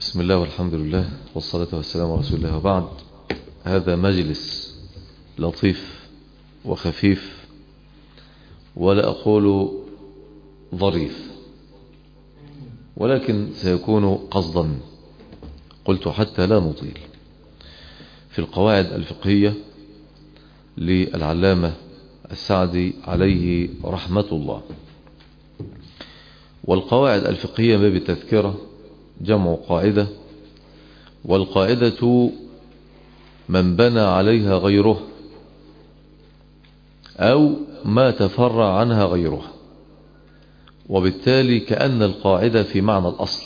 بسم الله والحمد لله والصلاة والسلام على رسول الله وبعد هذا مجلس لطيف وخفيف ولا أقول ظريف ولكن سيكون قصدا قلت حتى لا نطيل في القواعد الفقهية للعلامة السعدي عليه رحمة الله والقواعد الفقهية باب التذكرة جمع قاعدة والقاعدة من بنى عليها غيره أو ما تفرع عنها غيرها وبالتالي كأن القاعدة في معنى الأصل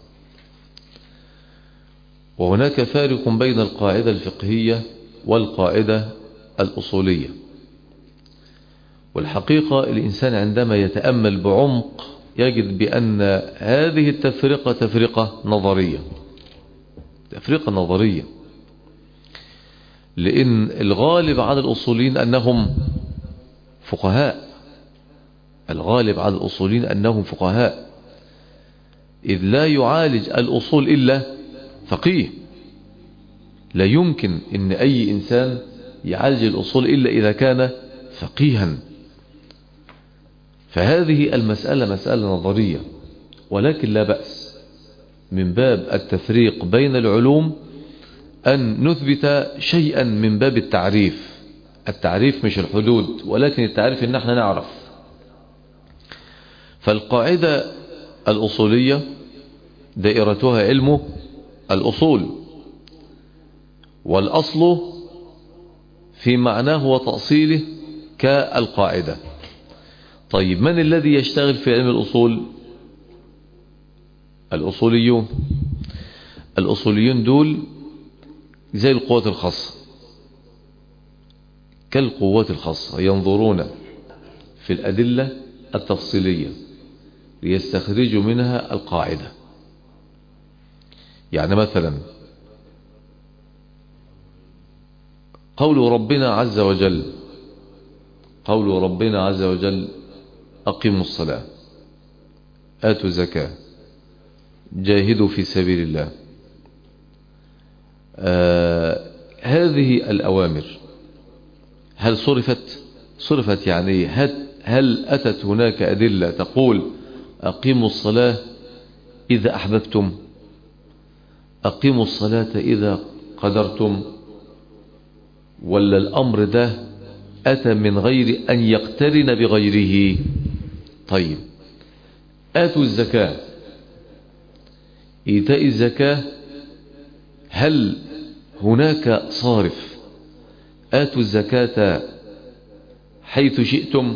وهناك فارق بين القاعدة الفقهية والقاعدة الأصولية والحقيقة الإنسان عندما يتأمل بعمق يجد بأن هذه التفرقة تفرقة نظرية تفرقة نظرية لأن الغالب على الأصولين أنهم فقهاء الغالب على الأصولين أنهم فقهاء إذ لا يعالج الأصول إلا فقيه لا يمكن أن أي إنسان يعالج الأصول إلا إذا كان فقيها فهذه المسألة مسألة نظرية ولكن لا بأس من باب التفريق بين العلوم أن نثبت شيئا من باب التعريف التعريف مش الحدود ولكن التعريف ان احنا نعرف فالقاعدة الأصولية دائرتها علم الأصول والأصل في معناه وتأصيله كالقاعدة طيب من الذي يشتغل في علم الأصول الأصوليون الأصوليون دول زي القوات الخاصة كالقوات الخاصة ينظرون في الأدلة التفصيلية ليستخرجوا منها القاعدة يعني مثلا قول ربنا عز وجل قول ربنا عز وجل أقيموا الصلاة آتوا الزكاة جاهدوا في سبيل الله آه هذه الأوامر هل صرفت صرفت يعني هل, هل أتت هناك أدلة تقول أقيموا الصلاة إذا أحببتم أقيموا الصلاة إذا قدرتم ولا الأمر ده أتى من غير أن يقترن بغيره طيب آتوا الزكاة إيتاء الزكاة هل هناك صارف آتوا الزكاة حيث شئتم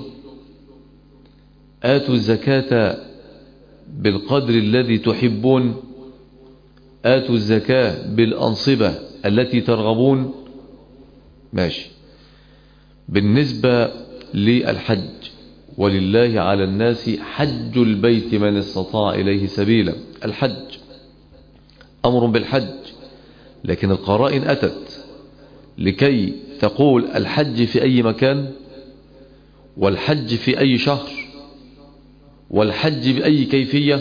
آتوا الزكاة بالقدر الذي تحبون آتوا الزكاة بالأنصبة التي ترغبون ماشي بالنسبة للحج ولله على الناس حج البيت من استطاع إليه سبيلا الحج أمر بالحج لكن القرائن أتت لكي تقول الحج في أي مكان والحج في أي شهر والحج بأي كيفية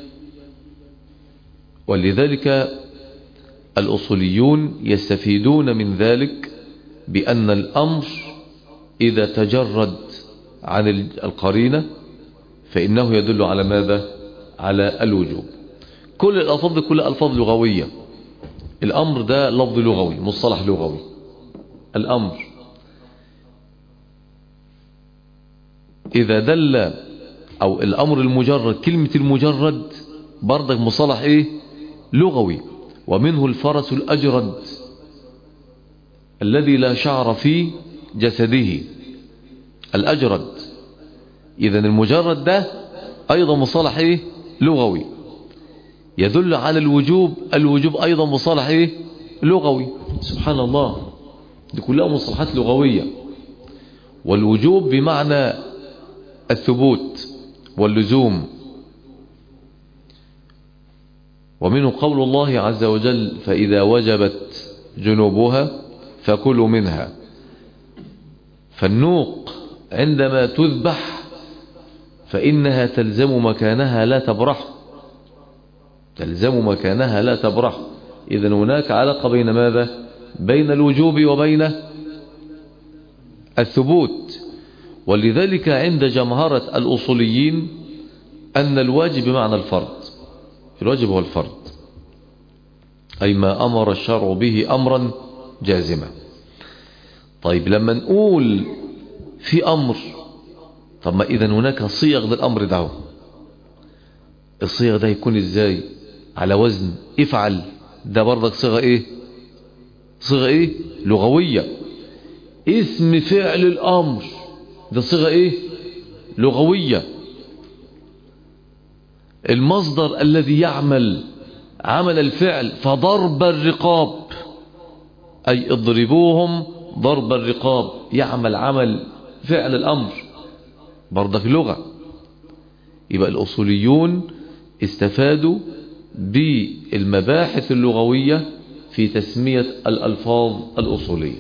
ولذلك الأصوليون يستفيدون من ذلك بأن الأمر إذا تجرد عن القرينة فإنه يدل على ماذا على الوجوب كل الألفاظ كل ألفاظ لغوية الأمر ده لفظ لغوي مصطلح لغوي الأمر إذا دل أو الأمر المجرد كلمة المجرد برضك مصطلح إيه لغوي ومنه الفرس الأجرد الذي لا شعر في جسده الأجرد إذا المجرد ده أيضا مصطلح إيه لغوي يدل على الوجوب الوجوب أيضا مصطلح إيه لغوي سبحان الله دي كلها مصطلحات لغوية والوجوب بمعنى الثبوت واللزوم ومنه قول الله عز وجل فإذا وجبت جنوبها فكلوا منها فالنوق عندما تذبح فإنها تلزم مكانها لا تبرح تلزم مكانها لا تبرح إذا هناك علاقة بين ماذا بين الوجوب وبين الثبوت ولذلك عند جمهرة الأصوليين أن الواجب بمعنى الفرض الواجب هو الفرض أي ما أمر الشرع به أمرا جازما طيب لما نقول في أمر طب ما إذا هناك صيغ للأمر ده الصيغ ده يكون إزاي على وزن افعل ده برضك صيغة إيه صيغة إيه لغوية اسم فعل الأمر ده صيغة إيه لغوية المصدر الذي يعمل عمل الفعل فضرب الرقاب أي اضربوهم ضرب الرقاب يعمل عمل فعل الأمر برضك لغة يبقى الأصوليون استفادوا بالمباحث اللغوية في تسمية الألفاظ الأصولية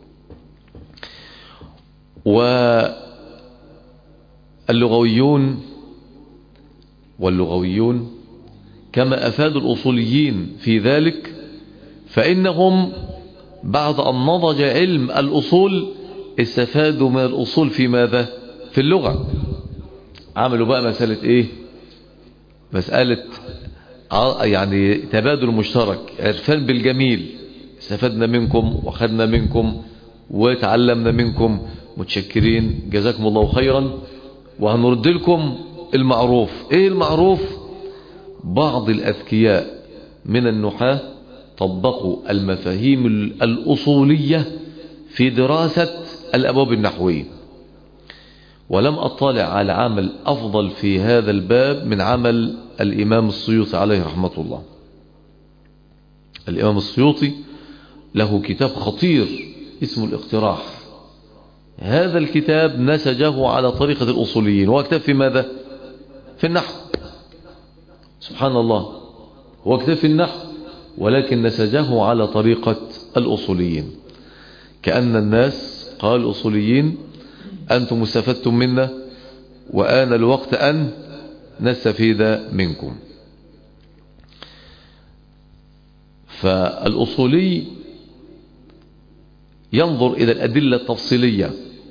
واللغويون واللغويون كما أفاد الأصوليين في ذلك فإنهم بعد أن نضج علم الأصول استفادوا من الأصول في ماذا في اللغة عملوا بقى مسألة إيه مسألة يعني تبادل مشترك عرفان بالجميل استفدنا منكم وخدنا منكم وتعلمنا منكم متشكرين جزاكم الله خيرا وهنرد لكم المعروف ايه المعروف بعض الاذكياء من النحاة طبقوا المفاهيم الاصولية في دراسة الابواب النحوية ولم اطلع على عمل افضل في هذا الباب من عمل الامام السيوطي عليه رحمة الله الامام السيوطي له كتاب خطير اسمه الاقتراح هذا الكتاب نسجه على طريقة الأصوليين هو كتاب في ماذا في النحو سبحان الله هو كتاب في النحو ولكن نسجه على طريقة الأصوليين كأن الناس قال الأصوليين أنتم استفدتم منا وآن الوقت أن نستفيد منكم فالأصولي ينظر إلى الأدلة التفصيلية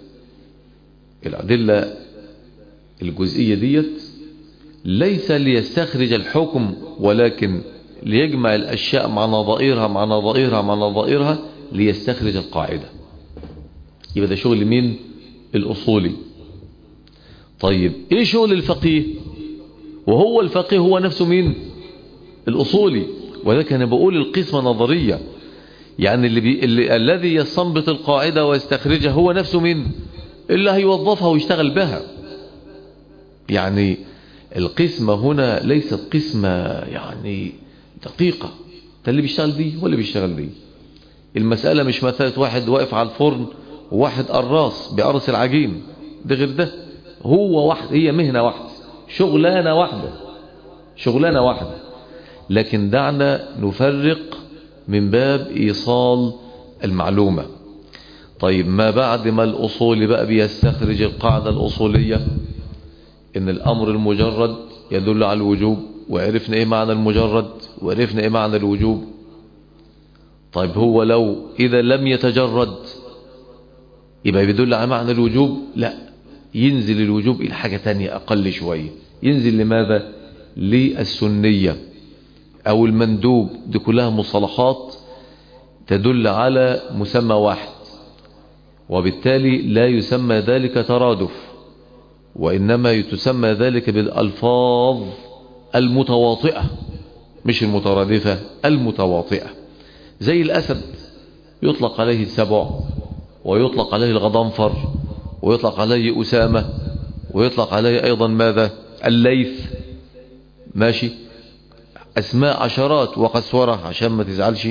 الأدلة الجزئية ديت ليس ليستخرج الحكم ولكن ليجمع الأشياء مع نظائرها مع نظائرها مع نظائرها ليستخرج القاعدة يبقى ده شغل مين الأصولي طيب ايه شغل الفقيه وهو الفقيه هو نفسه مين الأصولي وذلك أنا بقول القسمة نظرية يعني اللي بي... اللي... الذي يستنبط القاعدة ويستخرجها هو نفسه مين اللي هيوظفها ويشتغل بها يعني القسمة هنا ليست قسمة يعني دقيقة ده اللي بيشتغل دي ولا بيشتغل دي المسألة مش مسألة واحد واقف على الفرن وواحد قراص بيقرص العجين ده غير ده هو واحد هي مهنة واحدة شغلانة واحدة شغلانة واحدة لكن دعنا نفرق من باب إيصال المعلومة طيب ما بعد ما الأصول بقى بيستخرج القاعدة الأصولية إن الأمر المجرد يدل على الوجوب وعرفنا إيه معنى المجرد وعرفنا إيه معنى الوجوب طيب هو لو إذا لم يتجرد يبقى بيدل على معنى الوجوب لا ينزل الوجوب إلى حاجة تانية أقل شوية ينزل لماذا للسنية أو المندوب دي كلها مصطلحات تدل على مسمى واحد وبالتالي لا يسمى ذلك ترادف وإنما تسمى ذلك بالألفاظ المتواطئة مش المترادفة المتواطئة زي الأسد يطلق عليه السبع ويطلق عليه الغضنفر ويطلق عليه أسامة ويطلق عليه أيضا ماذا الليث ماشي أسماء عشرات وقسورة عشان ما تزعلش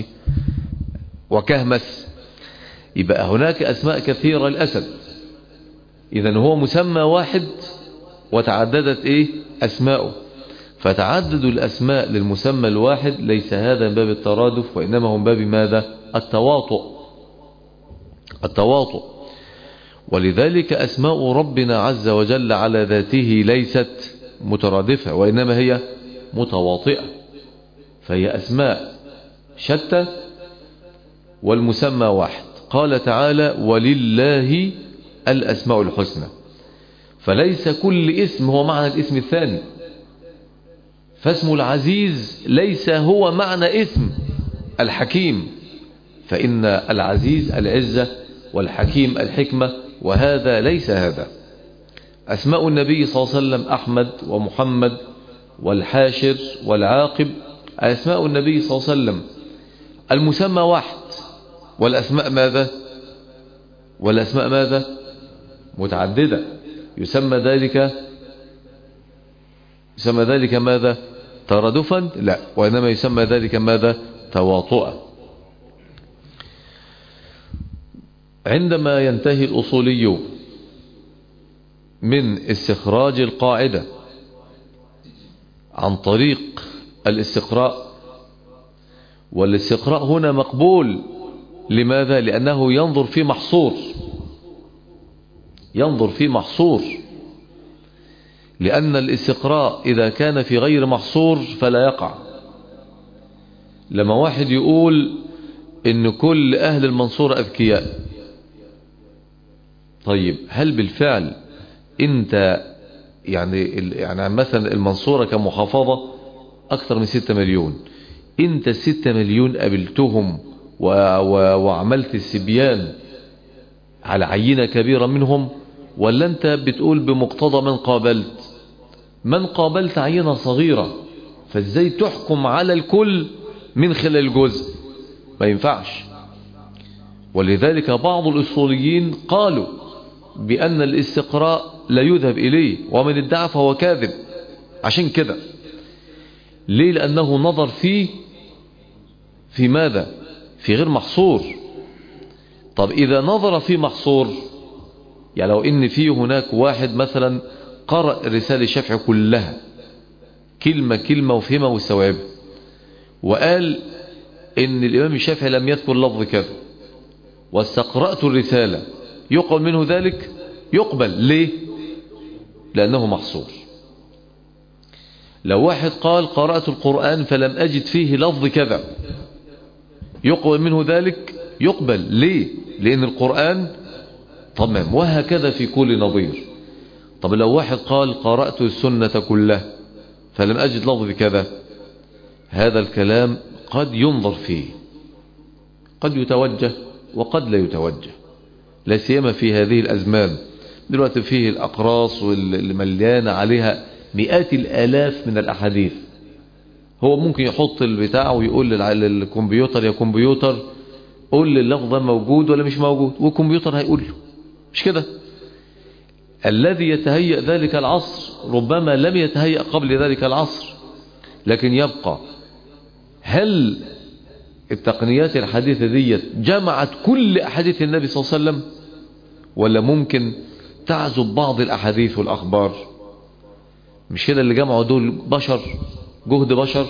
وكهمس يبقى هناك أسماء كثيرة الأسد إذا هو مسمى واحد وتعددت إيه أسماؤه فتعدد الأسماء للمسمى الواحد ليس هذا من باب الترادف وإنما هو من باب ماذا التواطؤ التواطؤ ولذلك أسماء ربنا عز وجل على ذاته ليست مترادفة وإنما هي متواطئة فهي أسماء شتى والمسمى واحد قال تعالى ولله الأسماء الحسنى فليس كل اسم هو معنى الاسم الثاني فاسم العزيز ليس هو معنى اسم الحكيم فإن العزيز العزة والحكيم الحكمة وهذا ليس هذا أسماء النبي صلى الله عليه وسلم أحمد ومحمد والحاشر والعاقب أسماء النبي صلى الله عليه وسلم المسمى واحد والأسماء ماذا والأسماء ماذا متعددة يسمى ذلك يسمى ذلك ماذا تردفا لا وإنما يسمى ذلك ماذا تواطؤا عندما ينتهي الأصولي من استخراج القاعدة عن طريق الاستقراء والاستقراء هنا مقبول لماذا لأنه ينظر في محصور ينظر في محصور لأن الاستقراء إذا كان في غير محصور فلا يقع لما واحد يقول إن كل أهل المنصورة أذكياء طيب هل بالفعل أنت يعني يعني مثلا المنصورة كمحافظة أكثر من ستة مليون أنت الستة مليون قابلتهم و و وعملت السبيان على عينة كبيرة منهم ولا أنت بتقول بمقتضى من قابلت من قابلت عينة صغيرة فازاي تحكم على الكل من خلال الجزء ما ينفعش ولذلك بعض الأصوليين قالوا بأن الاستقراء لا يذهب إليه ومن ادعى فهو كاذب عشان كده ليه لأنه نظر فيه في ماذا في غير محصور طب إذا نظر في محصور يعني لو إن في هناك واحد مثلا قرأ رسالة الشافعي كلها كلمة كلمة وفهمها واستوعبها وقال إن الإمام الشافعي لم يذكر لفظ كذا واستقرأت الرسالة يقبل منه ذلك يقبل ليه لأنه محصور لو واحد قال قرأت القرآن فلم أجد فيه لفظ كذا يقبل منه ذلك يقبل ليه لأن القرآن تمام وهكذا في كل نظير طب لو واحد قال قرأت السنة كلها فلم أجد لفظ كذا هذا الكلام قد ينظر فيه قد يتوجه وقد لا يتوجه لا سيما في هذه الأزمان دلوقتي فيه الأقراص واللي مليانة عليها مئات الآلاف من الأحاديث هو ممكن يحط البتاع ويقول للكمبيوتر يا كمبيوتر قول لي اللفظ ده موجود ولا مش موجود والكمبيوتر هيقول له مش كده الذي يتهيأ ذلك العصر ربما لم يتهيأ قبل ذلك العصر لكن يبقى هل التقنيات الحديثة دي جمعت كل أحاديث النبي صلى الله عليه وسلم ولا ممكن تعزب بعض الأحاديث والأخبار مش كده اللي جمعوا دول بشر جهد بشر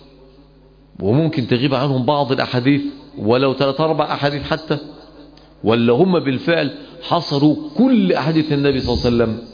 وممكن تغيب عنهم بعض الأحاديث ولو ثلاث أربع أحاديث حتى ولا هم بالفعل حصروا كل أحاديث النبي صلى الله عليه وسلم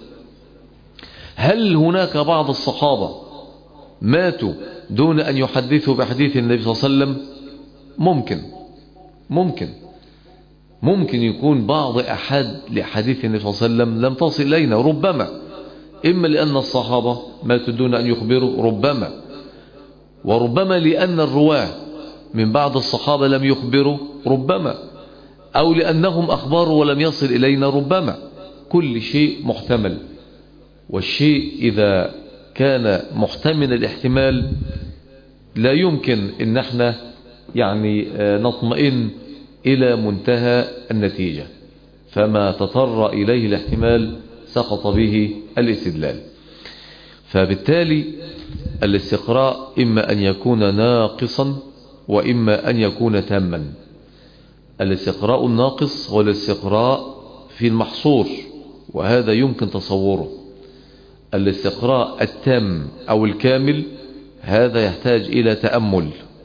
هل هناك بعض الصحابة ماتوا دون أن يحدثوا بحديث النبي صلى الله عليه وسلم ممكن ممكن ممكن يكون بعض أحد لحديث النبي صلى الله عليه وسلم لم تصل إلينا ربما إما لأن الصحابة ماتوا دون أن يخبروا ربما وربما لأن الرواه من بعض الصحابة لم يخبروا ربما أو لأنهم أخباروا ولم يصل إلينا ربما كل شيء محتمل والشيء إذا كان محتمل الاحتمال لا يمكن ان احنا يعني نطمئن الى منتهى النتيجة فما تطر اليه الاحتمال سقط به الاستدلال فبالتالي الاستقراء اما ان يكون ناقصا واما ان يكون تاما الاستقراء الناقص هو الاستقراء في المحصور وهذا يمكن تصوره الاستقراء التام أو الكامل هذا يحتاج إلى تأمل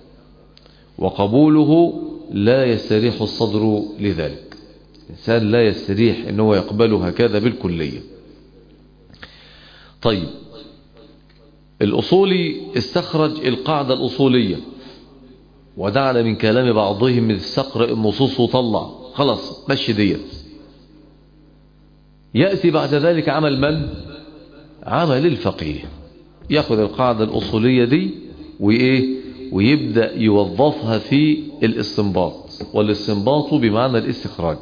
وقبوله لا يستريح الصدر لذلك الإنسان لا يستريح أنه يقبله هكذا بالكلية طيب الأصولي استخرج القاعدة الأصولية ودعنا من كلام بعضهم من استقرأ النصوص وطلع خلاص مشي ديت يأتي بعد ذلك عمل من؟ عمل الفقيه يأخذ القاعدة الأصولية دي وإيه؟ ويبدأ يوظفها في الاستنباط والاستنباط بمعنى الاستخراج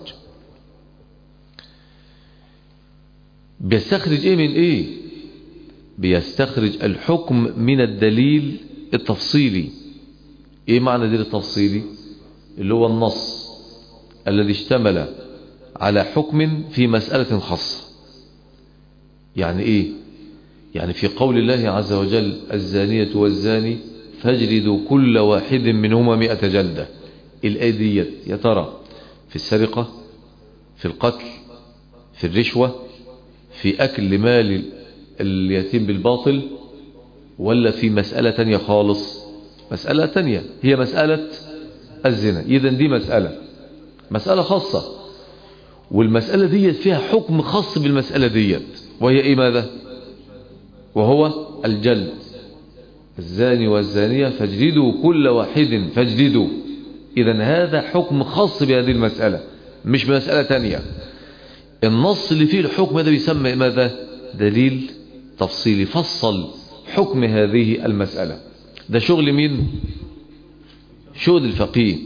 بيستخرج ايه من ايه بيستخرج الحكم من الدليل التفصيلي ايه معنى دليل التفصيلي اللي هو النص الذي اشتمل على حكم في مسألة خاصة يعني ايه يعني في قول الله عز وجل الزانية والزاني فاجلدوا كل واحد منهما مئة جلدة الآية يا ترى في السرقة في القتل في الرشوة في أكل مال اليتيم بالباطل ولا في مسألة تانية خالص مسألة تانية هي مسألة الزنا إذا دي مسألة مسألة خاصة والمسألة دي فيها حكم خاص بالمسألة دي وهي إيه ماذا وهو الجلد الزاني والزانية فاجلدوا كل واحد فاجلدوا إذا هذا حكم خاص بهذه المسألة مش مسألة تانية النص اللي فيه الحكم ده بيسمى ماذا دليل تفصيلي فصل حكم هذه المسألة ده شغل مين شغل الفقيه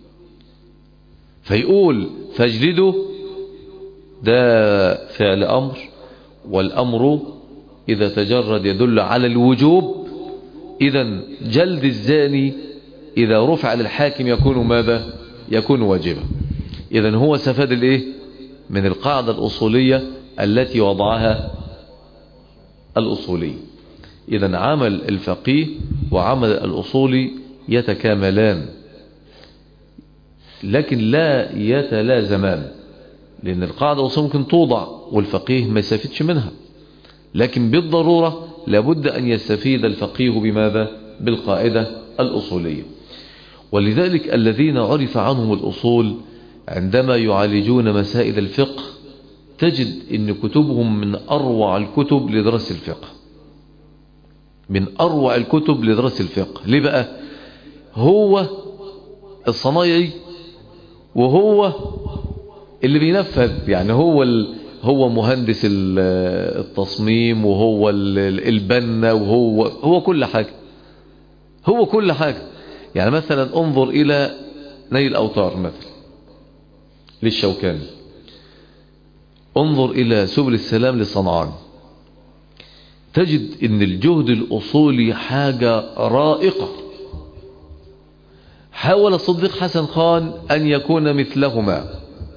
فيقول فاجلدوا ده فعل أمر والأمر إذا تجرد يدل على الوجوب إذا جلد الزاني إذا رفع للحاكم يكون ماذا يكون واجبا إذا هو استفاد الإيه من القاعدة الأصولية التي وضعها الأصولي إذا عمل الفقيه وعمل الأصولي يتكاملان لكن لا يتلازمان لأن القاعدة الأصولية ممكن توضع والفقيه ما يستفيدش منها لكن بالضرورة لابد أن يستفيد الفقيه بماذا بالقاعدة الأصولية ولذلك الذين عرف عنهم الأصول عندما يعالجون مسائل الفقه تجد ان كتبهم من اروع الكتب لدراسة الفقه من اروع الكتب لدراسة الفقه ليه بقى هو الصنايعي وهو اللي بينفذ يعني هو ال... هو مهندس التصميم وهو البنا وهو هو كل حاجة هو كل حاجة يعني مثلا انظر الى نيل الاوتار مثلا للشوكاني انظر إلى سبل السلام لصنعان تجد ان الجهد الأصولي حاجة رائقة حاول الصديق حسن خان أن يكون مثلهما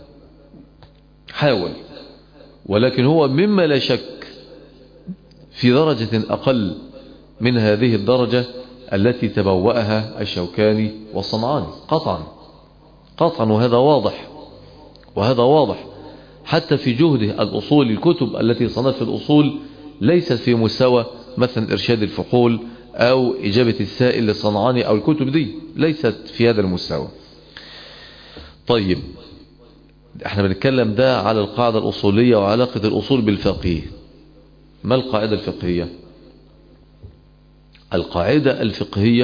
حاول ولكن هو مما لا شك في درجة أقل من هذه الدرجة التي تبوأها الشوكاني والصنعاني قطعا قطعا وهذا واضح وهذا واضح حتى في جهده الأصول الكتب التي صنف في الأصول ليست في مستوى مثلا إرشاد الفحول أو إجابة السائل للصنعاني أو الكتب دي ليست في هذا المستوى طيب احنا بنتكلم ده على القاعدة الأصولية وعلاقة الأصول بالفقيه ما القاعدة الفقهية القاعدة الفقهية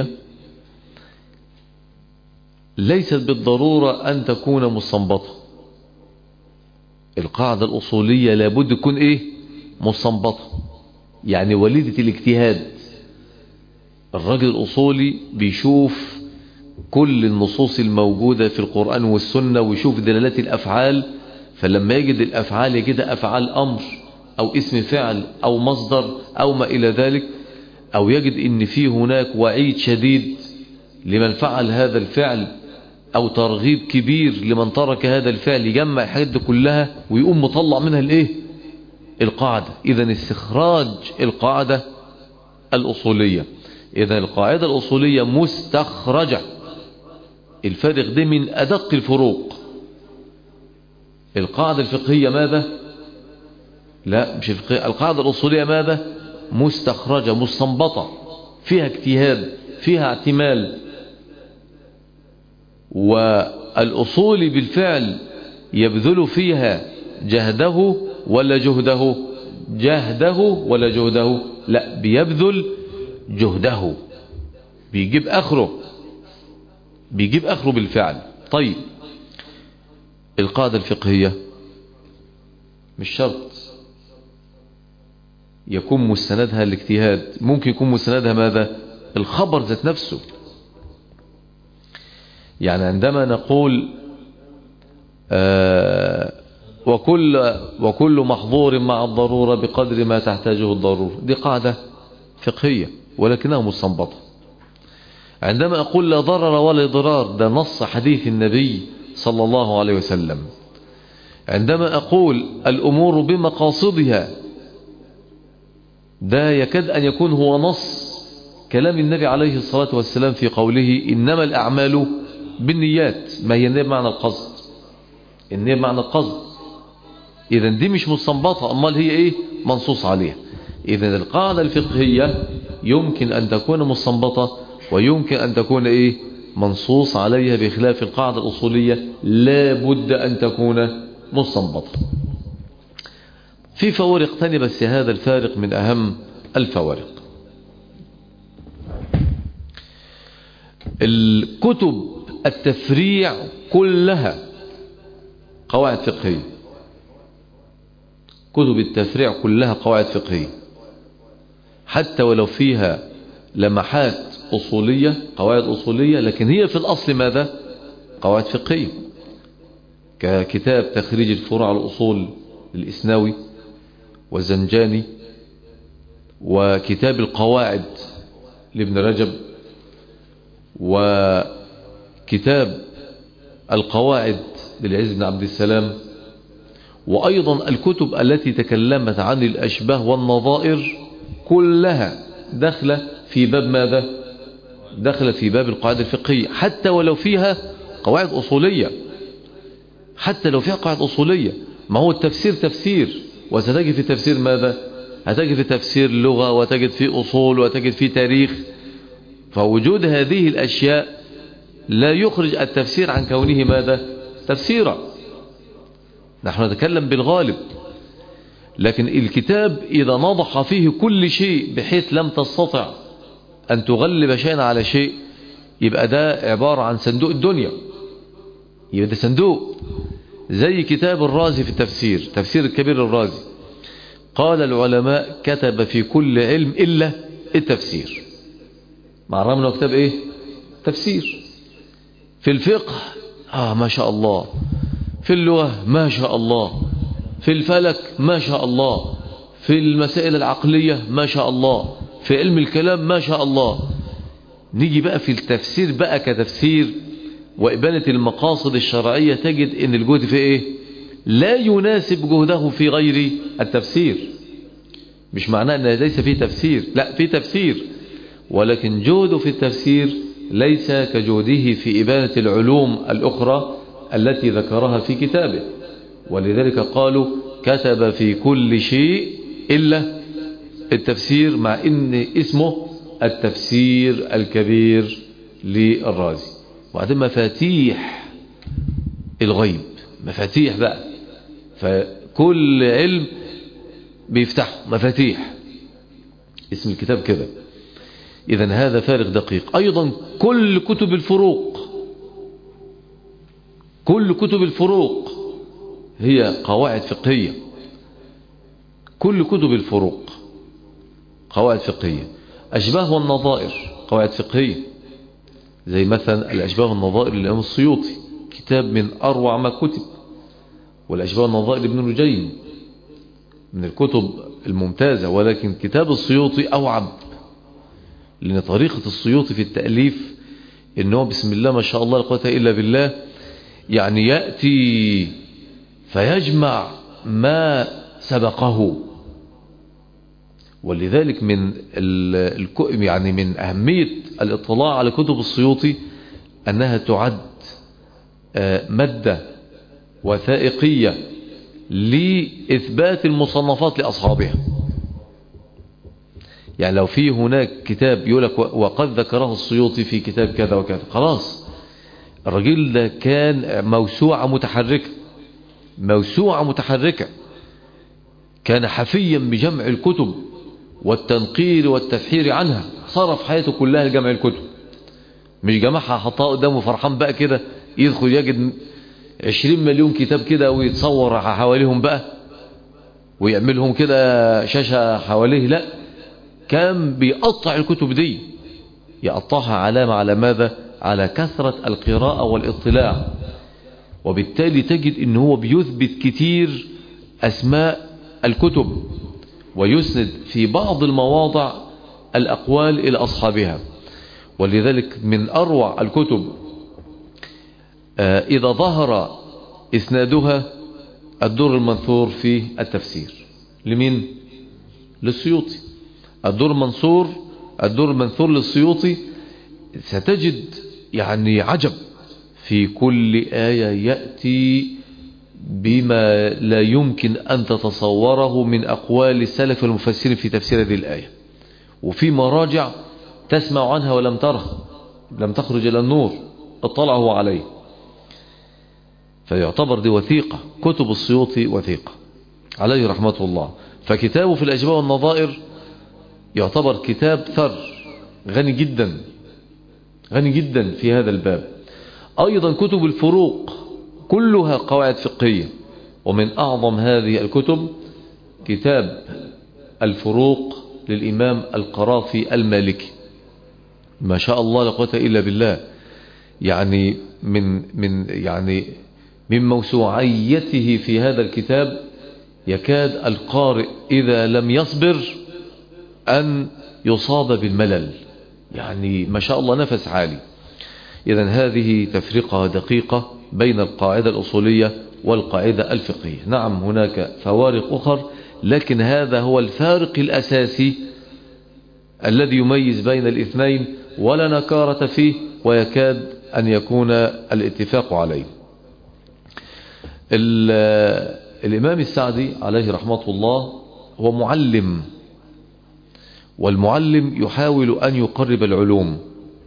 ليست بالضرورة أن تكون مستنبطة القاعدة الأصولية لابد تكون إيه مستنبطة يعني وليدة الاجتهاد الراجل الأصولي بيشوف كل النصوص الموجودة في القرآن والسنة ويشوف دلالات الأفعال فلما يجد الأفعال يجد أفعال أمر أو اسم فعل أو مصدر أو ما إلى ذلك أو يجد إن في هناك وعيد شديد لمن فعل هذا الفعل او ترغيب كبير لمن ترك هذا الفعل يجمع الحاجات دي كلها ويقوم مطلع منها الايه القاعدة اذا استخراج القاعدة الاصولية اذا القاعدة الاصولية مستخرجة الفارق ده من ادق الفروق القاعدة الفقهية ماذا لا مش الفقهية القاعدة الاصولية ماذا مستخرجة مستنبطة فيها اجتهاد فيها اعتمال والأصول بالفعل يبذل فيها جهده ولا جهده جهده ولا جهده لا بيبذل جهده بيجيب اخره بيجيب اخره بالفعل طيب القاعدة الفقهية مش شرط يكون مستندها الاجتهاد ممكن يكون مستندها ماذا الخبر ذات نفسه يعني عندما نقول آه وكل, وكل محظور مع الضرورة بقدر ما تحتاجه الضرورة دي قاعدة فقهية ولكنها مستنبطة عندما أقول لا ضرر ولا ضرار ده نص حديث النبي صلى الله عليه وسلم عندما أقول الأمور بمقاصدها ده يكاد أن يكون هو نص كلام النبي عليه الصلاة والسلام في قوله إنما الأعمال بالنيات ما هي النية بمعنى القصد النية بمعنى القصد إذا دي مش مستنبطة أمال هي إيه منصوص عليها إذا القاعدة الفقهية يمكن أن تكون مستنبطة ويمكن أن تكون إيه منصوص عليها بخلاف القاعدة الأصولية لا بد أن تكون مستنبطة في فوارق تانية بس هذا الفارق من أهم الفوارق الكتب التفريع كلها قواعد فقهية كتب التفريع كلها قواعد فقهية حتى ولو فيها لمحات أصولية قواعد أصولية لكن هي في الأصل ماذا قواعد فقهية ككتاب تخريج الفروع على الأصول الإسناوي والزنجاني وكتاب القواعد لابن رجب وكتاب القواعد للعز بن عبد السلام وأيضا الكتب التي تكلمت عن الأشباه والنظائر كلها داخلة في باب ماذا داخلة في باب القواعد الفقهية حتى ولو فيها قواعد أصولية حتى لو فيها قواعد أصولية ما هو التفسير تفسير وستجد في تفسير ماذا هتجد في تفسير لغة وتجد في أصول وتجد في تاريخ فوجود هذه الأشياء لا يخرج التفسير عن كونه ماذا تفسيرا نحن نتكلم بالغالب لكن الكتاب إذا نضح فيه كل شيء بحيث لم تستطع أن تغلب شيئا على شيء يبقى ده عبارة عن صندوق الدنيا يبقى ده صندوق زي كتاب الرازي في التفسير تفسير الكبير الرازي قال العلماء كتب في كل علم إلا التفسير مع الرغم انه كتاب ايه تفسير في الفقه اه ما شاء الله في اللغة ما شاء الله في الفلك ما شاء الله في المسائل العقلية ما شاء الله في علم الكلام ما شاء الله نيجي بقى في التفسير بقى كتفسير وإبانة المقاصد الشرعية تجد ان الجهد في ايه لا يناسب جهده في غير التفسير مش معناه ان ليس فيه تفسير لا في تفسير ولكن جهده في التفسير ليس كجهده في إبانة العلوم الأخرى التي ذكرها في كتابه ولذلك قالوا كتب في كل شيء إلا التفسير مع إن اسمه التفسير الكبير للرازي وبعدين مفاتيح الغيب مفاتيح بقى فكل علم بيفتحه مفاتيح اسم الكتاب كده إذا هذا فارق دقيق أيضا كل كتب الفروق كل كتب الفروق هي قواعد فقهية كل كتب الفروق قواعد فقهية أشباه والنظائر قواعد فقهية زي مثلا الأشباه والنظائر للإمام السيوطي كتاب من أروع ما كتب والأشباه والنظائر لابن نجيم من الكتب الممتازة ولكن كتاب السيوطي أوعب لأن طريقة السيوطي في التأليف إنه بسم الله ما شاء الله لا قوه إلا بالله يعني يأتي فيجمع ما سبقه ولذلك من يعني من أهمية الاطلاع على كتب السيوطي أنها تعد مادة وثائقية لإثبات المصنفات لأصحابها يعني لو في هناك كتاب يقول لك وقد ذكره السيوطي في كتاب كذا وكذا خلاص الرجل ده كان موسوعة متحركة موسوعة متحركة كان حفيا بجمع الكتب والتنقير والتفحير عنها صرف حياته كلها لجمع الكتب مش جمعها حطها قدامه فرحان بقى كده يدخل يجد عشرين مليون كتاب كده ويتصور حواليهم بقى ويعملهم كده شاشة حواليه لا كان بيقطع الكتب دي يقطعها علامة على ماذا على كثرة القراءة والاطلاع وبالتالي تجد ان هو بيثبت كتير اسماء الكتب ويسند في بعض المواضع الاقوال الى اصحابها ولذلك من اروع الكتب اذا ظهر اسنادها الدور المنثور في التفسير لمين للسيوطي الدور المنصور الدور المنثور للسيوطي ستجد يعني عجب في كل آية يأتي بما لا يمكن أن تتصوره من أقوال السلف المفسرين في تفسير هذه الآية وفي مراجع تسمع عنها ولم ترها لم تخرج إلى النور اطلعه عليه فيعتبر دي وثيقة كتب السيوطي وثيقة عليه رحمة الله فكتابه في الأجواء والنظائر يعتبر كتاب ثر غني جدا غني جدا في هذا الباب أيضا كتب الفروق كلها قواعد فقهية ومن أعظم هذه الكتب كتاب الفروق للإمام القرافي المالكي ما شاء الله لا قوه إلا بالله يعني من من يعني من موسوعيته في هذا الكتاب يكاد القارئ إذا لم يصبر أن يصاب بالملل يعني ما شاء الله نفس عالي إذا هذه تفرقة دقيقة بين القاعدة الأصولية والقاعدة الفقهية نعم هناك فوارق أخر لكن هذا هو الفارق الأساسي الذي يميز بين الاثنين ولا نكارة فيه ويكاد أن يكون الاتفاق عليه الإمام السعدي عليه رحمة الله هو معلم والمعلم يحاول أن يقرب العلوم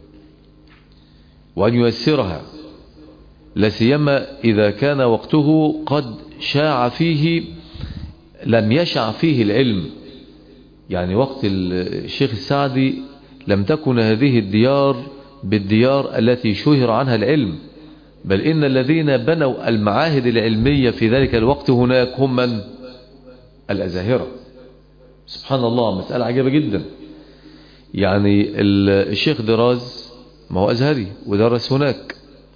وأن ييسرها لسيما إذا كان وقته قد شاع فيه لم يشع فيه العلم يعني وقت الشيخ السعدي لم تكن هذه الديار بالديار التي شهر عنها العلم بل إن الذين بنوا المعاهد العلمية في ذلك الوقت هناك هم من الأزاهرة سبحان الله مسألة عجيبة جدا يعني الشيخ دراز ما هو أزهري ودرس هناك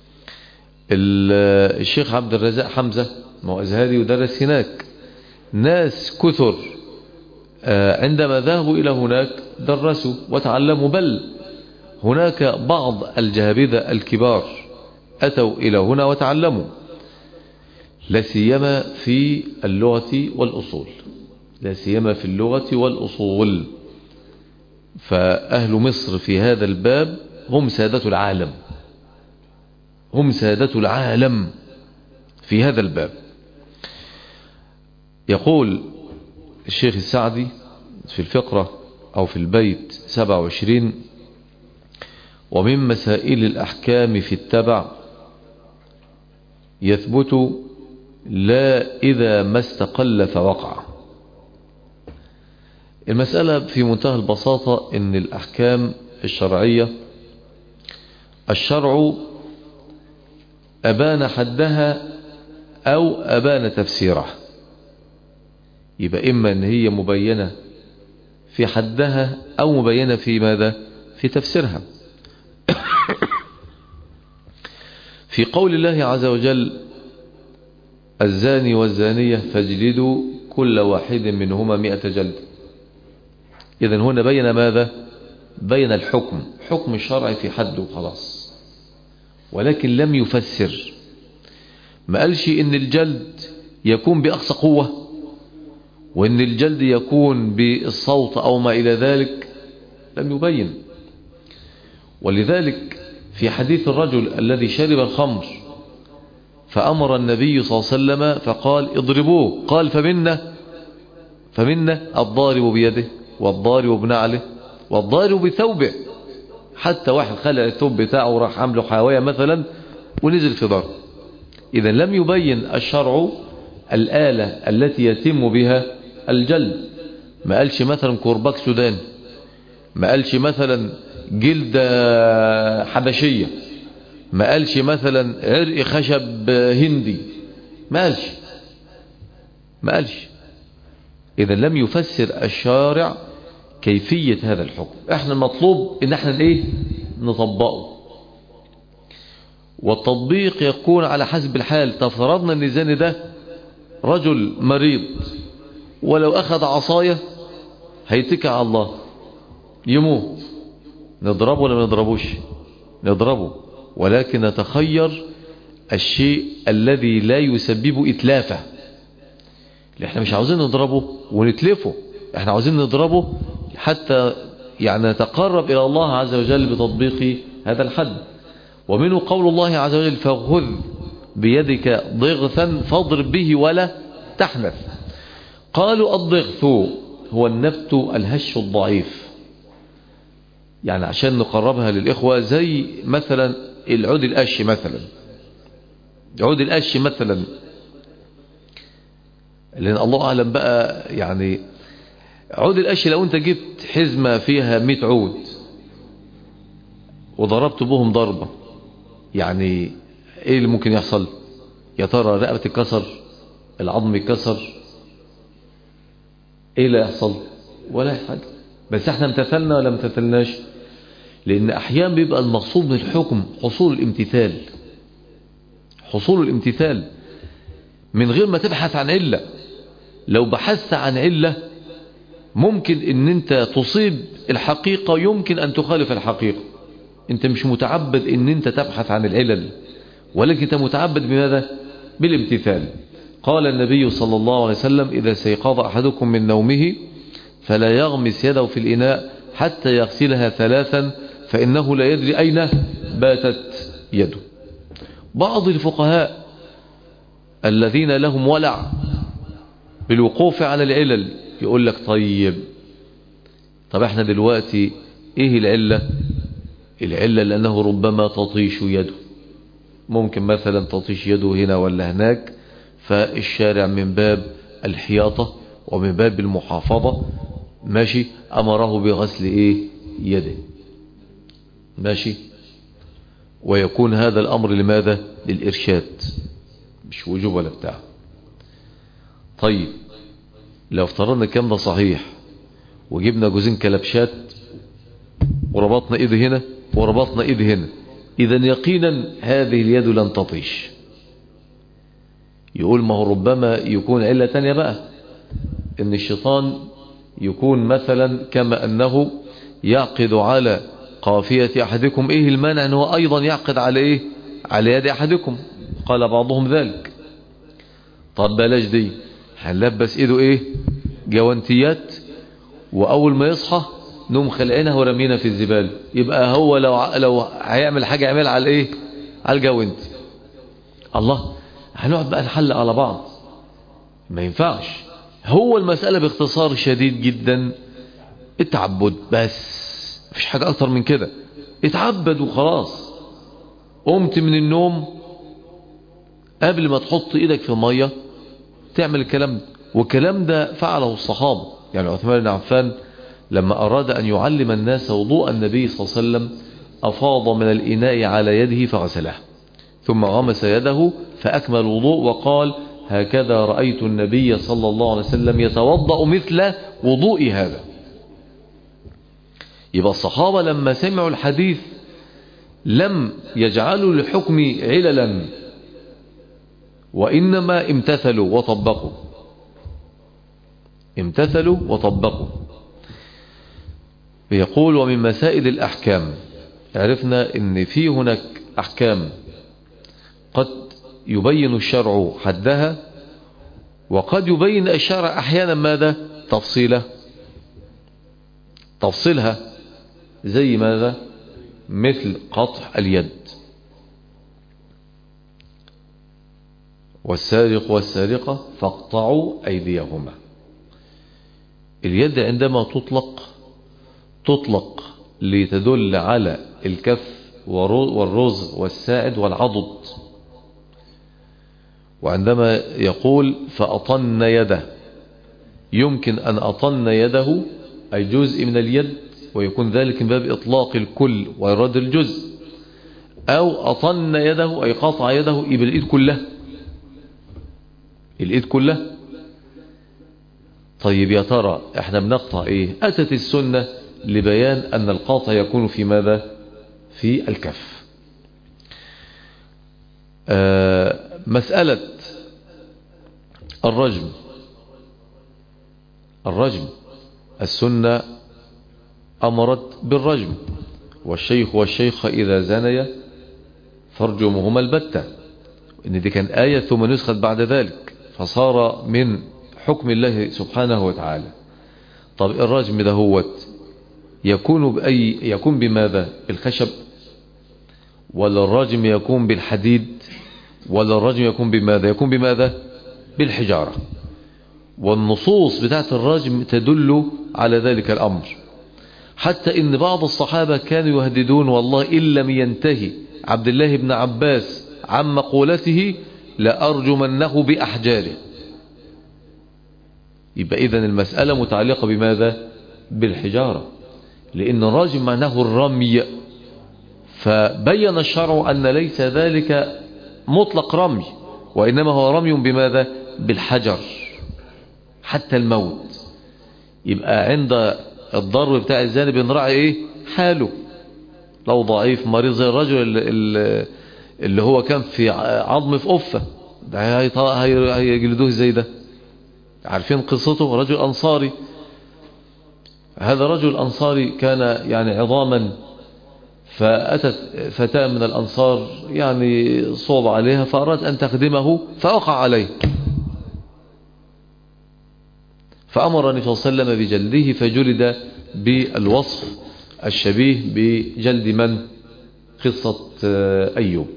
الشيخ عبد الرزاق حمزة ما هو أزهري ودرس هناك ناس كثر عندما ذهبوا إلى هناك درسوا وتعلموا بل هناك بعض الجهابذة الكبار أتوا إلى هنا وتعلموا لا سيما في اللغة والأصول لا سيما في اللغة والأصول فأهل مصر في هذا الباب هم سادة العالم هم سادة العالم في هذا الباب يقول الشيخ السعدي في الفقرة أو في البيت 27 ومن مسائل الأحكام في التبع يثبت لا إذا ما استقل فوقع المسألة في منتهى البساطة ان الأحكام الشرعية الشرع أبان حدها أو أبان تفسيرها يبقى إما أن هي مبينة في حدها أو مبينة في ماذا في تفسيرها في قول الله عز وجل الزاني والزانية فاجلدوا كل واحد منهما مئة جلد إذن هنا بين ماذا بين الحكم حكم الشرع في حد خلاص ولكن لم يفسر ما قالش إن الجلد يكون بأقصى قوة وإن الجلد يكون بالصوت أو ما إلى ذلك لم يبين ولذلك في حديث الرجل الذي شرب الخمر فأمر النبي صلى الله عليه وسلم فقال اضربوه قال فمنا فمنا الضارب بيده والضارب بنعله والضارب بثوبه حتى واحد خلع الثوب بتاعه وراح عامله حاوية مثلا ونزل في ضرب إذا لم يبين الشرع الآلة التي يتم بها الجلد ما قالش مثلا كورباك سوداني ما قالش مثلا جلد حبشية ما قالش مثلا عرق خشب هندي ما قالش ما قالش إذا لم يفسر الشارع كيفية هذا الحكم احنا المطلوب ان احنا ايه نطبقه والتطبيق يكون على حسب الحال تفرضنا ان الزاني ده رجل مريض ولو اخذ عصاية هيتكع على الله يموت نضربه ولا ما نضربوش نضربه ولكن نتخير الشيء الذي لا يسبب إتلافه احنا مش عاوزين نضربه ونتلفه احنا عاوزين نضربه حتى يعني نتقرب إلى الله عز وجل بتطبيق هذا الحد ومنه قول الله عز وجل فخذ بيدك ضغثا فاضرب به ولا تحنث قالوا الضغث هو النبت الهش الضعيف يعني عشان نقربها للإخوة زي مثلا العود القش مثلا عود القش مثلا لأن الله أعلم بقى يعني عود القش لو أنت جبت حزمة فيها 100 عود وضربت بهم ضربة يعني ايه اللي ممكن يحصل يا ترى رقبة تتكسر العظم يتكسر ايه اللي يحصل ولا حاجة بس احنا امتثلنا ولا امتثلناش لان احيانا بيبقى المقصود من الحكم حصول الامتثال حصول الامتثال من غير ما تبحث عن علة لو بحثت عن علة ممكن ان انت تصيب الحقيقة يمكن ان تخالف الحقيقة انت مش متعبد ان انت تبحث عن العلل ولكن انت متعبد بماذا بالامتثال قال النبي صلى الله عليه وسلم إذا سيقاض أحدكم من نومه فلا يغمس يده في الإناء حتى يغسلها ثلاثا فإنه لا يدري أين باتت يده بعض الفقهاء الذين لهم ولع بالوقوف على العلل يقول لك طيب طب احنا دلوقتي ايه العلة العلة لأنه ربما تطيش يده ممكن مثلا تطيش يده هنا ولا هناك فالشارع من باب الحياطة ومن باب المحافظة ماشي أمره بغسل إيه يده ماشي ويكون هذا الأمر لماذا للإرشاد مش وجوب ولا بتاع طيب لو افترضنا الكلام ده صحيح وجبنا جوزين كلبشات وربطنا ايد هنا وربطنا ايد هنا اذا يقينا هذه اليد لن تطيش يقول ما هو ربما يكون علة تانية بقى ان الشيطان يكون مثلا كما انه يعقد على قافية احدكم ايه المانع انه ايضا يعقد على ايه على يد احدكم قال بعضهم ذلك طب بلاش دي هنلبس ايده ايه جوانتيات واول ما يصحى نوم خلقنا ورمينا في الزبالة يبقى هو لو لو هيعمل حاجة يعملها على ايه على الجوانت الله هنقعد بقى نحلق على بعض ما ينفعش هو المسألة باختصار شديد جدا اتعبد بس مفيش حاجة اكتر من كده اتعبد وخلاص قمت من النوم قبل ما تحط ايدك في مية تعمل الكلام ده والكلام ده فعله الصحابة يعني عثمان بن عفان لما أراد أن يعلم الناس وضوء النبي صلى الله عليه وسلم أفاض من الإناء على يده فغسله ثم غمس يده فأكمل الوضوء وقال هكذا رأيت النبي صلى الله عليه وسلم يتوضأ مثل وضوء هذا يبقى الصحابة لما سمعوا الحديث لم يجعلوا لحكم عللا وإنما امتثلوا وطبقوا امتثلوا وطبقوا بيقول ومن مسائل الأحكام عرفنا ان في هناك أحكام قد يبين الشرع حدها وقد يبين الشرع أحيانا ماذا تفصيله تفصيلها زي ماذا مثل قطع اليد والسارق والسارقة فاقطعوا أيديهما اليد عندما تطلق تطلق لتدل على الكف والرز والساعد والعضد وعندما يقول فأطن يده يمكن أن أطن يده أي جزء من اليد ويكون ذلك من باب إطلاق الكل وإراد الجزء أو أطن يده أي قطع يده يبقى الإيد كلها الإيد كلها طيب يا ترى احنا بنقطع ايه أتت السنة لبيان أن القاطع يكون في ماذا في الكف آه مسألة الرجم الرجم السنة أمرت بالرجم والشيخ والشيخة إذا زنيا فارجمهما البتة إن دي كان آية ثم نسخت بعد ذلك فصار من حكم الله سبحانه وتعالى طب الرجم ده هوت يكون بأي يكون بماذا بالخشب ولا الرجم يكون بالحديد ولا الرجم يكون بماذا يكون بماذا بالحجارة والنصوص بتاعت الرجم تدل على ذلك الأمر حتى إن بعض الصحابة كانوا يهددون والله إن لم ينتهي عبد الله بن عباس عن مقولته لأرجمنه بأحجاره يبقى إذن المسألة متعلقة بماذا بالحجارة لأن الراجم معناه الرمي فبين الشرع أن ليس ذلك مطلق رمي وإنما هو رمي بماذا بالحجر حتى الموت يبقى عند الضرب بتاع الزاني بنراعي ايه حاله لو ضعيف مريض زي الرجل اللي, اللي هو كان في عظم في قفة ده هيجلدوه ازاي ده عارفين قصته رجل أنصاري هذا رجل أنصاري كان يعني عظاما فأتت فتاة من الأنصار يعني صوب عليها فأراد أن تخدمه فأقع عليه فأمر النبي صلى الله عليه وسلم بجلده فجلد بالوصف الشبيه بجلد من قصة أيوب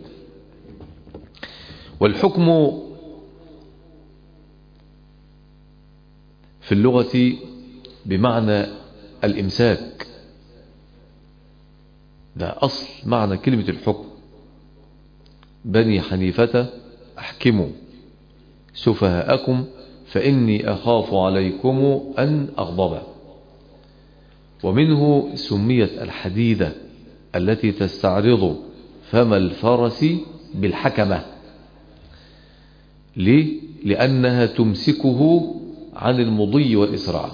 والحكم في اللغة بمعنى الإمساك ده أصل معنى كلمة الحكم بني حنيفة أحكموا سفهاءكم فإني أخاف عليكم أن أغضب ومنه سميت الحديدة التي تستعرض فم الفرس بالحكمة ليه؟ لأنها تمسكه عن المضي والإسراع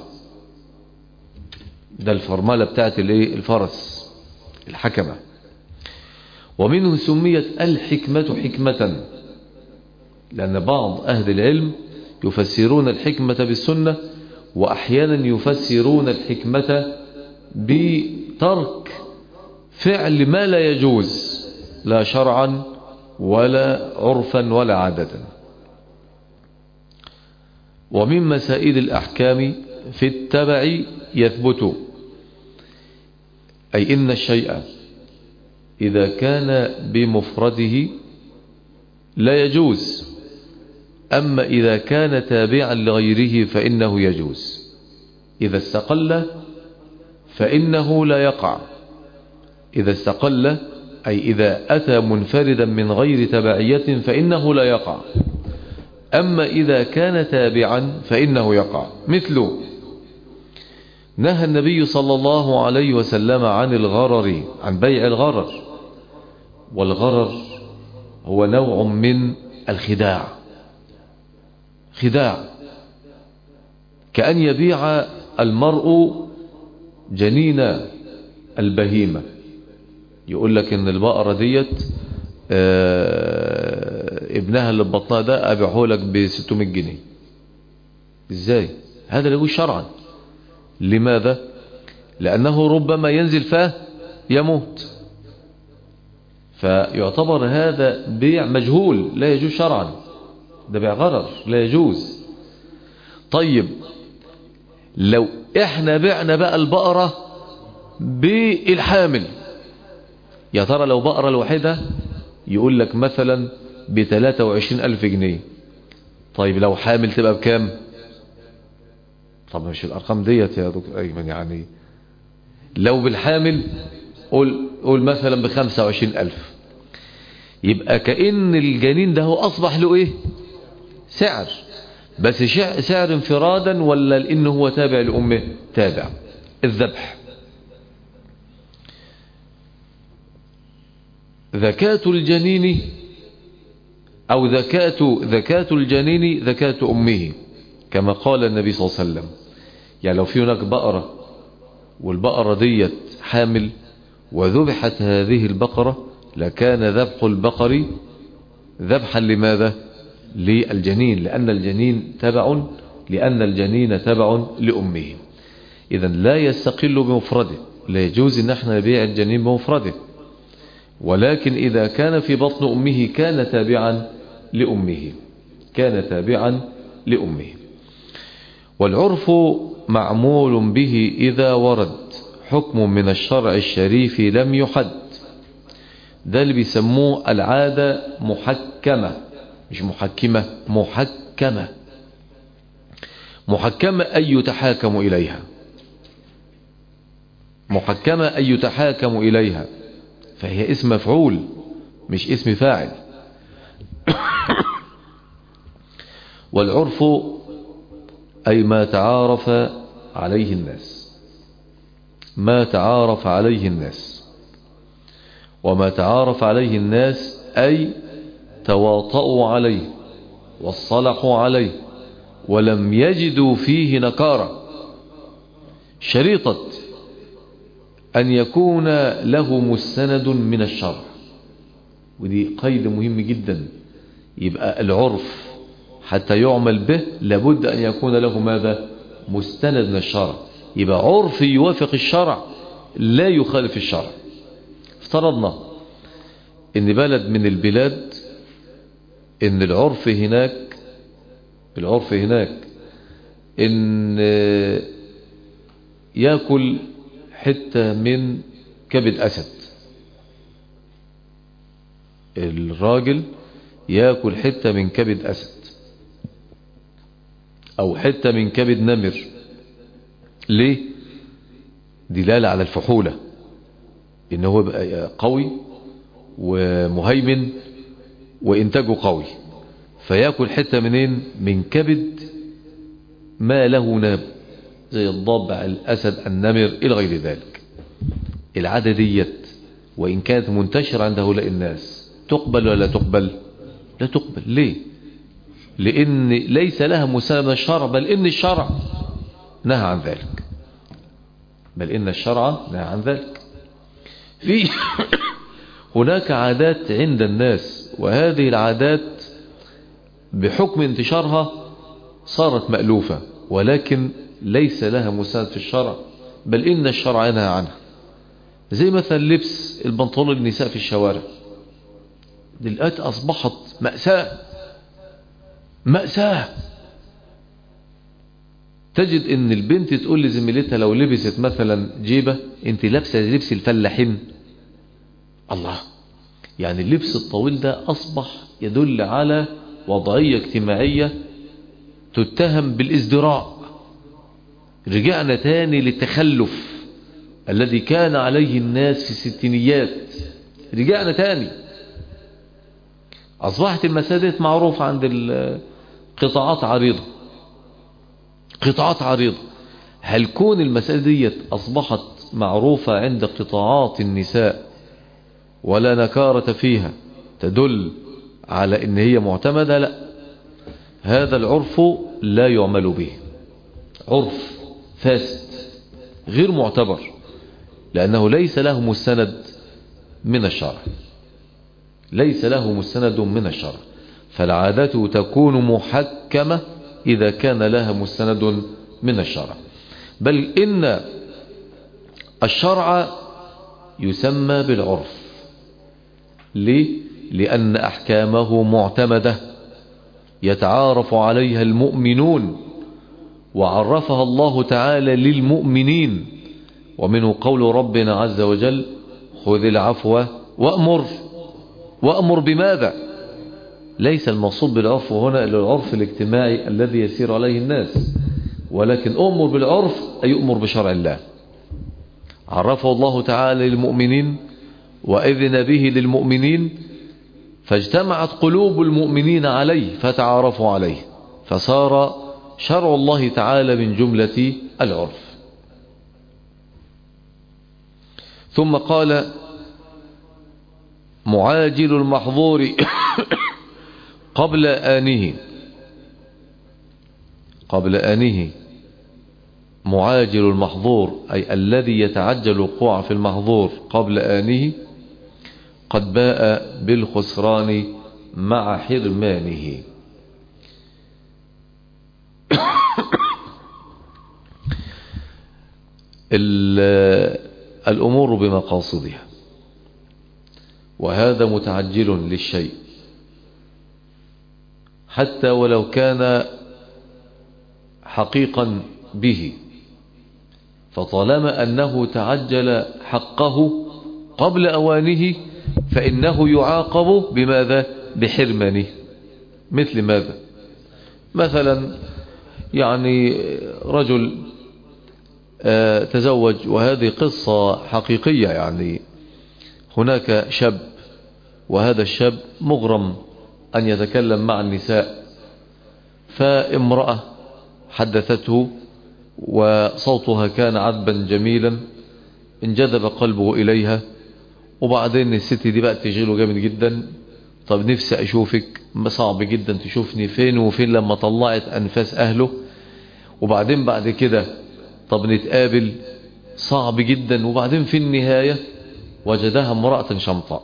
ده الفرمالة بتاعت الفرس الحكمة ومنه سميت الحكمة حكمة لأن بعض أهل العلم يفسرون الحكمة بالسنة وأحيانا يفسرون الحكمة بترك فعل ما لا يجوز لا شرعا ولا عرفا ولا عادة ومن مسائل الأحكام في التبع يثبت أي إن الشيء إذا كان بمفرده لا يجوز أما إذا كان تابعا لغيره فإنه يجوز إذا استقل فإنه لا يقع إذا استقل أي إذا أتى منفردا من غير تبعية فإنه لا يقع أما إذا كان تابعا فإنه يقع مثل نهى النبي صلى الله عليه وسلم عن الغرر عن بيع الغرر والغرر هو نوع من الخداع خداع كأن يبيع المرء جنين البهيمة يقول لك ان البقرة ديت اه ابنها اللي ببطنها ده ابيعه لك ب 600 جنيه ازاي هذا لا يقول شرعا لماذا لانه ربما ينزل فاه يموت فيعتبر هذا بيع مجهول لا يجوز شرعا ده بيع غرر لا يجوز طيب لو احنا بعنا بقى البقرة بالحامل يا ترى لو بقرة الوحيدة يقول لك مثلا ب 23 ألف جنيه طيب لو حامل تبقى بكام طب مش الأرقام ديت يا دكتور أيمن يعني لو بالحامل قول, قول مثلا ب 25 ألف يبقى كأن الجنين ده هو أصبح له إيه سعر بس سعر انفرادا ولا لأنه هو تابع لأمه تابع الذبح ذكاة الجنين أو ذكاة, ذكاة الجنين ذكاة أمه كما قال النبي صلى الله عليه وسلم يعني لو في هناك بقرة والبقرة ديت حامل وذبحت هذه البقرة لكان ذبح البقر ذبحا لماذا للجنين لأن الجنين تبع لأن الجنين تبع لأمه إذا لا يستقل بمفرده لا يجوز ان احنا نبيع الجنين بمفرده ولكن إذا كان في بطن أمه كان تابعا لأمه كان تابعا لأمه والعرف معمول به إذا ورد حكم من الشرع الشريف لم يحد ده اللي بيسموه العادة محكمة مش محكمة محكمة محكمة أي يتحاكم إليها محكمة أي يتحاكم إليها فهي اسم مفعول مش اسم فاعل والعرف أي ما تعارف عليه الناس ما تعارف عليه الناس وما تعارف عليه الناس أي تواطؤوا عليه واصطلحوا عليه ولم يجدوا فيه نكارة شريطة أن يكون له مستند من الشرع ودي قيد مهم جدا يبقى العرف حتى يعمل به لابد أن يكون له ماذا مستند من الشرع يبقى عرف يوافق الشرع لا يخالف الشرع افترضنا ان بلد من البلاد ان العرف هناك العرف هناك ان ياكل حتة من كبد أسد الراجل ياكل حتة من كبد أسد أو حتة من كبد نمر ليه دلالة على الفحولة إن هو يبقى قوي ومهيمن وإنتاجه قوي فياكل حتة منين من كبد ما له ناب زي الضبع الأسد النمر إلى غير ذلك العادة ديت وإن كانت منتشرة عند هؤلاء الناس تقبل ولا تقبل لا تقبل ليه لأن ليس لها مساهمة الشرع بل إن الشرع نهى عن ذلك بل إن الشرع نهى عن ذلك في هناك عادات عند الناس وهذه العادات بحكم انتشارها صارت مألوفة ولكن ليس لها مساند في الشرع بل إن الشرع ينهى عنها زي مثلا لبس البنطلون النساء في الشوارع دلوقتي أصبحت مأساة مأساة تجد ان البنت تقول لزميلتها لو لبست مثلا جيبة انت لابسة لبس الفلاحين الله يعني اللبس الطويل ده اصبح يدل على وضعية اجتماعية تتهم بالازدراء رجعنا تاني للتخلف الذي كان عليه الناس في الستينيات رجعنا تاني أصبحت المساجد معروفة عند قطاعات عريضة قطاعات عريضة هل كون المسألة ديت أصبحت معروفة عند قطاعات النساء ولا نكارة فيها تدل على ان هي معتمدة لا هذا العرف لا يعمل به عرف فاسد غير معتبر لأنه ليس له مستند من الشرع ليس له مستند من الشرع فالعادة تكون محكمة إذا كان لها مستند من الشرع بل إن الشرع يسمى بالعرف ليه؟ لأن أحكامه معتمدة يتعارف عليها المؤمنون وعرفها الله تعالى للمؤمنين ومنه قول ربنا عز وجل خذ العفو وأمر وأمر بماذا ليس المقصود بالعرف هنا إلا العرف الاجتماعي الذي يسير عليه الناس ولكن أمر بالعرف أي أمر بشرع الله عرفه الله تعالى للمؤمنين وإذن به للمؤمنين فاجتمعت قلوب المؤمنين عليه فتعارفوا عليه فصار شرع الله تعالى من جملة العرف ثم قال معاجل المحظور قبل آنه قبل آنه معاجل المحظور أي الذي يتعجل الوقوع في المحظور قبل آنه قد باء بالخسران مع حرمانه الأمور بمقاصدها وهذا متعجل للشيء حتى ولو كان حقيقا به فطالما أنه تعجل حقه قبل أوانه فإنه يعاقب بماذا بحرمانه مثل ماذا مثلا يعني رجل آه، تزوج وهذه قصة حقيقية يعني هناك شاب وهذا الشاب مغرم أن يتكلم مع النساء فامرأة حدثته وصوتها كان عذبا جميلا انجذب قلبه إليها وبعدين الست دي بقى تشغله جامد جدا طب نفسي أشوفك صعب جدا تشوفني فين وفين لما طلعت أنفاس أهله وبعدين بعد كده طب نتقابل صعب جدا وبعدين في النهاية وجدها امرأة شمطاء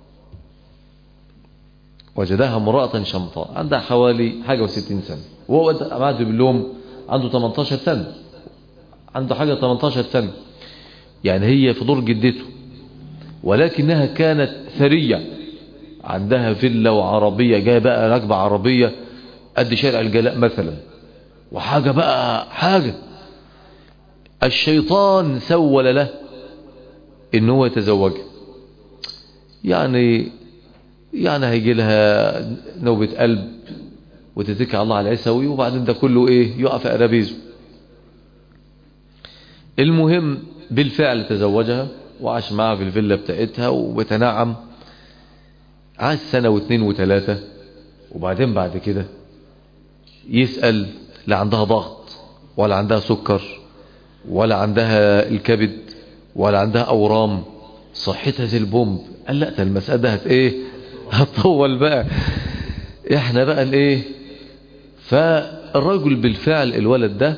وجدها امرأة شمطاء عندها حوالي حاجة وستين سنة وهو قاعد باللوم عنده 18 سنة عنده حاجة 18 سنة يعني هي في دور جدته ولكنها كانت ثرية عندها فيلا وعربية جاية بقى راكبة عربية قد شارع الجلاء مثلا وحاجة بقى حاجة الشيطان سول له ان هو يتزوج يعني يعني هيجي لها نوبة قلب وتتكي على الله على العسوي وبعدين ده كله ايه يقف أرابيزه المهم بالفعل تزوجها وعاش معها في الفيلا بتاعتها وبتنعم عاش سنة واثنين وثلاثة وبعدين بعد كده يسأل لا عندها ضغط ولا عندها سكر ولا عندها الكبد ولا عندها أورام صحتها زي البومب قال لا ده المسألة ده هت ايه هتطول بقى احنا بقى الايه فالرجل بالفعل الولد ده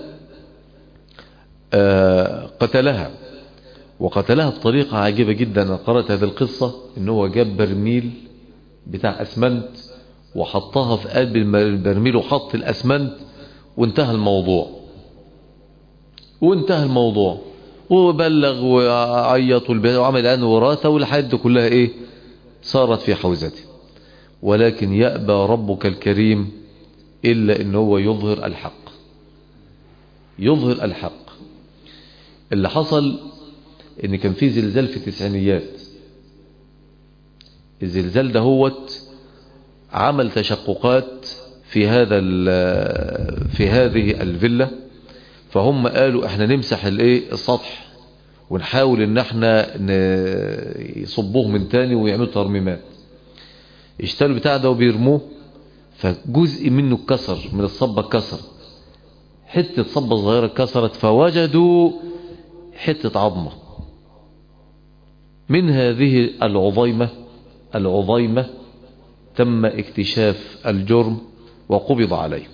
آه قتلها وقتلها بطريقة عجيبة جدا أنا قرأت هذه القصة ان هو جاب برميل بتاع أسمنت وحطها في قلب البرميل وحط الأسمنت وانتهى الموضوع وانتهى الموضوع وبلغ وعيط وعمل الآن وراثة والحد كلها ايه صارت في حوزته ولكن يأبى ربك الكريم إلا إن هو يظهر الحق يظهر الحق اللي حصل إن كان في زلزال في التسعينيات الزلزال ده هوت عمل تشققات في هذا في هذه الفيلا فهم قالوا احنا نمسح الايه السطح ونحاول ان احنا يصبوه من تاني ويعملوا ترميمات اشتروا بتاع ده وبيرموه فجزء منه اتكسر من الصبة اتكسر حتة صبة صغيرة اتكسرت فوجدوا حتة عظمة من هذه العظيمة العظيمة تم اكتشاف الجرم وقبض عليه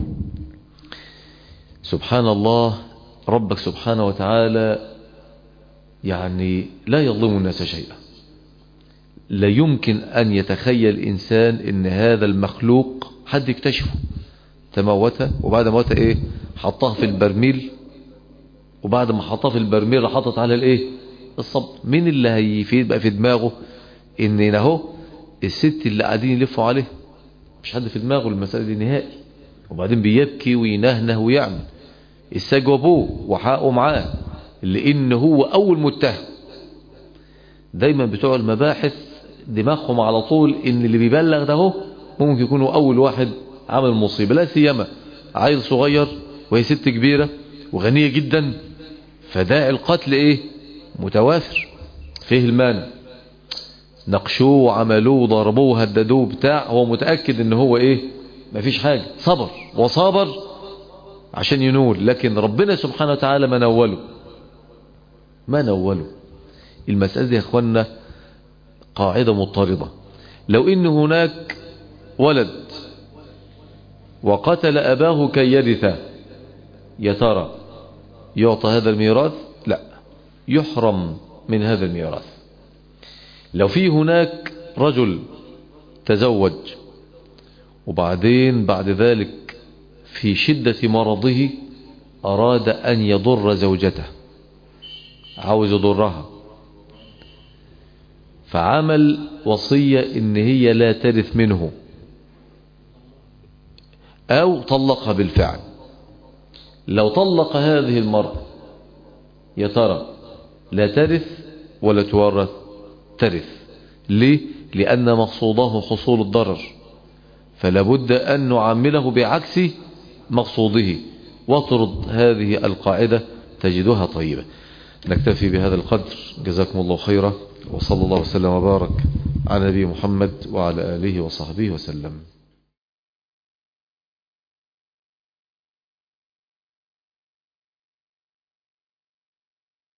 سبحان الله ربك سبحانه وتعالى يعني لا يظلم الناس شيئا لا يمكن أن يتخيل إنسان إن هذا المخلوق حد يكتشفه تموته وبعد موته إيه حطها في البرميل وبعد ما حطها في البرميل حطت على الإيه الصب مين اللي هيفيد بقى في دماغه إن اهو الست اللي قاعدين يلفوا عليه مش حد في دماغه المسألة دي نهائي وبعدين بيبكي وينهنه ويعمل استجوبوه وحقوا معاه لان هو اول متهم دايما بتوع المباحث دماغهم على طول ان اللي بيبلغ ده هو ممكن يكونوا اول واحد عمل مصيبة لا سيما عيل صغير وهي ست كبيرة وغنية جدا فداعي القتل ايه متوافر فيه المانع نقشوه وعملوه وضربوه وهددوه بتاع هو متأكد ان هو ايه مفيش حاجة صبر وصابر عشان ينول لكن ربنا سبحانه وتعالى ما نوله ما نوله المسألة دي يا اخوانا قاعدة مضطردة لو إن هناك ولد وقتل أباه كي يرث يا ترى يعطى هذا الميراث لا يحرم من هذا الميراث لو في هناك رجل تزوج وبعدين بعد ذلك في شدة مرضه أراد أن يضر زوجته عاوز يضرها فعمل وصية إن هي لا ترث منه أو طلقها بالفعل لو طلق هذه المرأة يا ترى لا ترث ولا تورث ترث ليه لأن مقصوده حصول الضرر فلا بد أن نعامله بعكس مقصوده واطرد هذه القاعدة تجدها طيبة نكتفي بهذا القدر جزاكم الله خيرا وصلى الله وسلم وبارك على نبي محمد وعلى آله وصحبه وسلم